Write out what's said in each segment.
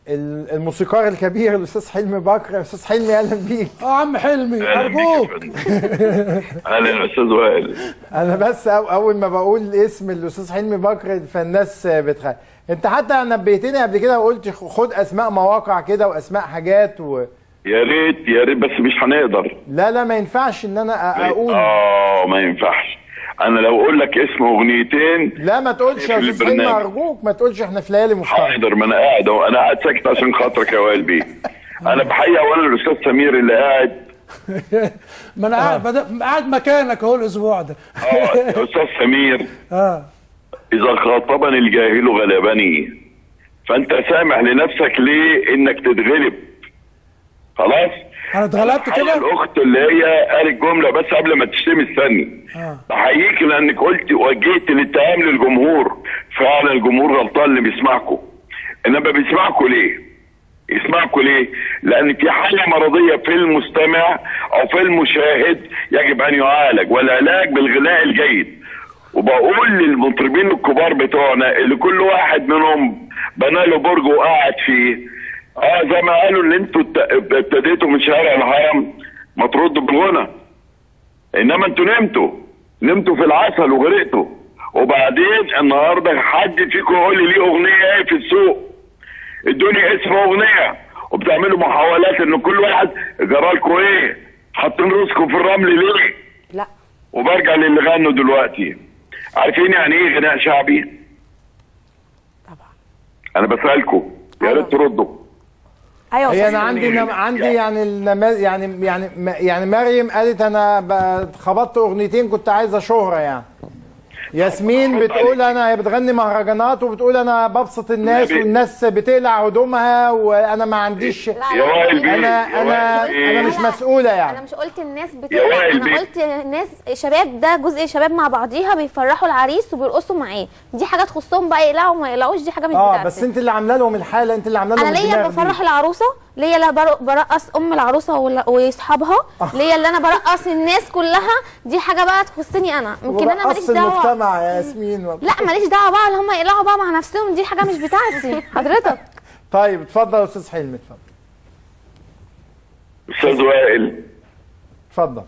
ال- الموسيقار الكبير الاستاذ حلمي بكر استاذ حلمي اهلا بيك اه عم حلمي أهلا بيك يا ارجوك فندم. اهلا يا استاذ وائل انا بس أو اول ما بقول اسم الاستاذ حلمي بكر فالناس بتخاف انت حتى نبهتني قبل كده وقلت خد اسماء مواقع كده واسماء حاجات و... يا ريت يا ريت بس مش هنقدر لا لا ما ينفعش ان انا أ- اقول اه ما ينفعش انا لو اقول لك اسم اغنيتين لا ما تقولش يا في استاذ حلمي البرنامج. ارجوك ما تقولش احنا في ليالي مفترض حاضر ما انا قاعد اهو انا قاعد ساكت عشان خاطرك يا وائل بيه انا بحيي اولا الاستاذ سمير اللي قاعد ما انا قاعد بدأ- قاعد مكانك اهو الاسبوع ده اه يا استاذ سمير اه اذا خاطبني الجاهل غلبني فانت سامح لنفسك ليه انك تتغلب خلاص انا اتغلبت بحيي كده الاخت اللي هي قالت جمله بس قبل ما تشتم استني اه بحييك لانك قلت وجهت الاتهام للجمهور فعلا الجمهور غلطان اللي بيسمعكم انما بيسمعكم ليه يسمعكم ليه لان في حاله مرضيه في المستمع او في المشاهد يجب ان يعالج والعلاج بالغذاء الجيد وبقول للمطربين الكبار بتوعنا اللي كل واحد منهم بنى له برج وقعد فيه اه زي ما قالوا اللي انتوا ات- ابتديتوا من شارع الهرم ما تردوا بالغنى انما انتوا نمتوا نمتوا في العسل وغرقتوا وبعدين النهارده حد فيكم يقول لي ليه اغنيه ايه في السوق ادوني اسم اغنيه وبتعملوا محاولات ان كل واحد جرالكوا ايه حاطين راسكم في الرمل ليه لا وبرجع للي غنوا دلوقتي عارفين يعني ايه غناء شعبي طبعا انا بسالكم يا ريت تردوا ايوه هي أستاذ انا حلمي. عندي نم... عندي يعني النما... يعني يعني م- يعني مريم قالت انا ب- خبطت اغنيتين كنت عايزه شهره يعني ياسمين بتقول انا هي بتغني مهرجانات وبتقول انا ببسط الناس النبي. والناس بتقلع هدومها وانا ما عنديش لا، يا وائل بيه انا يا انا وائل بيه. انا مش مسؤوله انا يعني مش قلت الناس يا بتلعب وائل انا بيه. قلت ناس شباب ده جزء شباب مع بعضيها بيفرحوا العريس وبيرقصوا معاه دي حاجه تخصهم بقى يقلعوا وما يقلعوش دي حاجه مش اه بتاعتي بس انت اللي عامله لهم الحاله انت اللي عامله لهم انا ليا الدماغ دي. بفرح العروسه ليا اللي بر- برقص ام العروسه ولا- واصحابها ليا اللي انا برقص الناس كلها دي حاجه بقى تخصني انا يمكن انا ماليش ورقصت دعوه المجتمع يا ياسمين لا ماليش دعوه بقى اللي هم يقلعوا بقى مع نفسهم دي حاجه مش بتاعتي حضرتك طيب اتفضل يا استاذ حلمي اتفضل استاذ وائل اتفضل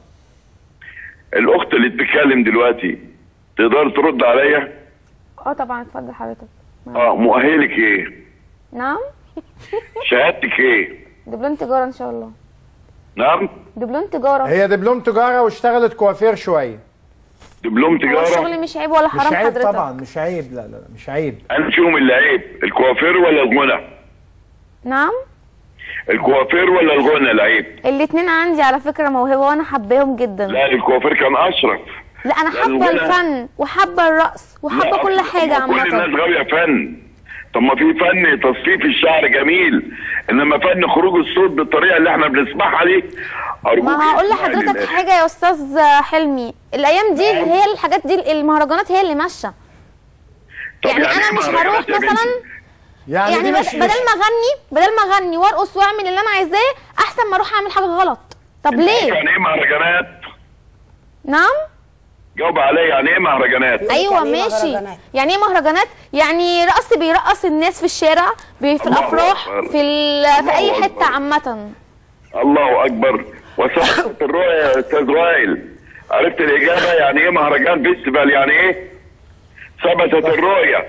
الاخت اللي بتتكلم دلوقتي تقدر ترد عليا اه طبعا اتفضل حضرتك اه مؤهلك ايه نعم شهادتك ايه دبلوم تجاره ان شاء الله نعم دبلوم تجاره هي دبلوم تجاره واشتغلت كوافير شويه دبلوم هو تجاره الشغل مش عيب ولا مش حرام عيب حضرتك طبعا مش عيب لا لا لا، مش عيب انا فيهم اللي عيب الكوافير ولا الغنى نعم الكوافير ولا الغنى العيب الاتنين عندي على فكره موهبه وانا حباهم جدا لا الكوافير كان اشرف لا انا لا، حابه الغنى- الفن وحابه الرقص وحابه لا، كل أصل حاجه طب ما كل الناس عامه غاويه فن طب ما في فن تصفيف الشعر جميل انما فن خروج الصوت بالطريقه اللي احنا بنسمعها دي أرجوك ما هقول اسمعني لحضرتك للآخر. حاجه يا استاذ حلمي الايام دي نعم. هي الحاجات دي المهرجانات هي اللي ماشيه طب يعني إيه انا مش مهرجانات هروح يا بنتي؟ مثلا يعني, يعني دي بد- مش بدل ما اغني بدل ما اغني وارقص واعمل اللي انا عايزاه احسن ما اروح اعمل حاجه غلط طب ليه يعني ايه مهرجانات نعم جاوب عليا يعني ايه مهرجانات ايوه يعني إيه ماشي مهرجانات؟ يعني ايه مهرجانات يعني رقص بيرقص الناس في الشارع بي في الله الافراح أكبر. في ال- في اي الله حته أكبر. عامه الله اكبر وثبتت الرؤيا يا استاذ وائل عرفت الاجابه يعني ايه مهرجان فيستيفال يعني ايه ثبتت الرؤيا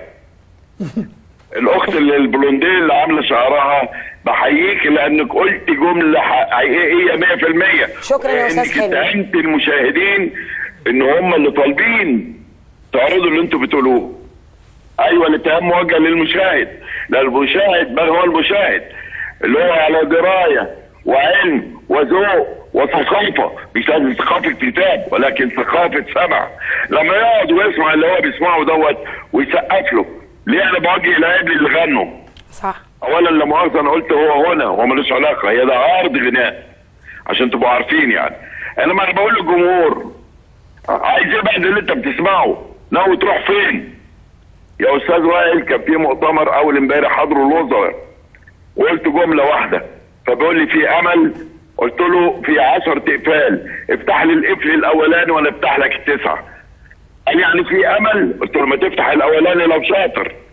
الاخت اللي البلونديه اللي عامله شعرها بحييك لانك قلت جمله حقيقيه 100% شكراً يا أستاذ انك حلمي. اتهمت المشاهدين ان هم اللي طالبين تعرضوا اللي انتوا بتقولوه ايوه الاتهام موجه للمشاهد لا المشاهد بل هو المشاهد اللي هو على درايه وعلم وذوق وثقافه مش لازم ثقافه كتاب ولكن ثقافه سمع لما يقعد ويسمع اللي هو بيسمعه دوت ويسقف له ليه انا بوجه العيب للي غنوا صح اولا لا مؤاخذه انا قلت هو هنا هو ملوش علاقه هي ده عرض غناء عشان تبقوا عارفين يعني انما انا بقول للجمهور عايز ايه بعد اللي انت بتسمعه ناوي تروح فين يا استاذ وائل كان في مؤتمر اول امبارح حضروا الوزراء وقلت جمله واحده فبيقول لي في امل قلت له في 10 اقفال افتح لي القفل الاولاني وانا افتح لك التسعه قال يعني في امل قلت له ما تفتح الاولاني لو شاطر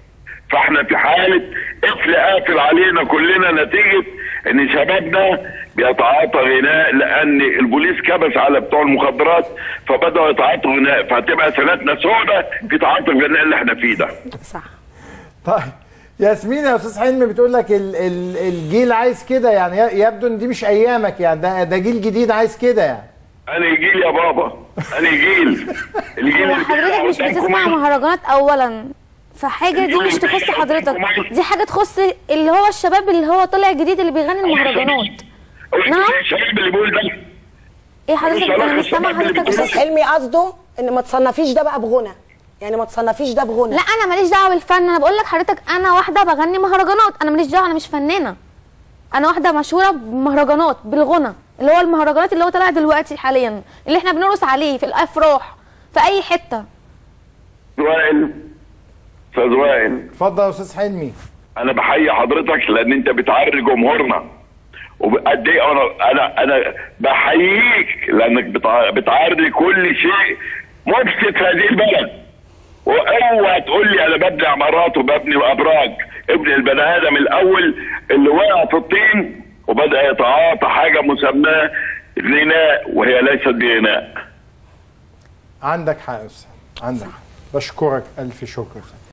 فاحنا في حاله قفل قافل علينا كلنا نتيجه ان شبابنا بيتعاطى غناء لان البوليس كبس على بتوع المخدرات فبداوا يتعاطوا غناء فهتبقى سنتنا سودة في تعاطي الغناء اللي احنا فيه ده صح طيب ياسمين يا استاذ حلمي بتقول لك ال ال الجيل عايز كده يعني ي- يبدو ان دي مش ايامك يعني ده ده جيل جديد عايز كده يعني انا جيل يا بابا انا جيل الجيل هو اللي حضرتك مش قدامكم بتسمع أنتوا. مهرجانات اولا فحاجه دي مش تخص حضرتك دي حاجه تخص اللي هو الشباب اللي هو طلع جديد اللي بيغني المهرجانات نعم الشباب اللي بيقول ده ايه حضرتك انا مش سامع حضرتك استاذ بس حلمي قصده ان ما تصنفيش ده بقى بغنى يعني ما تصنفيش ده بغنى لا انا ماليش دعوه بالفن انا بقول لك حضرتك انا واحده بغني مهرجانات انا ماليش دعوه انا مش فنانه انا واحده مشهوره بمهرجانات بالغنى اللي هو المهرجانات اللي هو طالع دلوقتي حاليا اللي احنا بنرقص عليه في الافراح في اي حته وائل استاذ وائل اتفضل يا استاذ حلمي انا بحيي حضرتك لان انت بتعري جمهورنا وقد ايه انا انا انا بحييك لانك بتع- بتعري كل شيء مفسد في هذه البلد واوعى تقول لي انا ببني عمارات وببني ابراج ابن البني ادم الاول اللي وقع في الطين وبدا يتعاطى حاجه مسماه غناء وهي ليست بغناء عندك حق يا استاذ عندك حق بشكرك الف شكر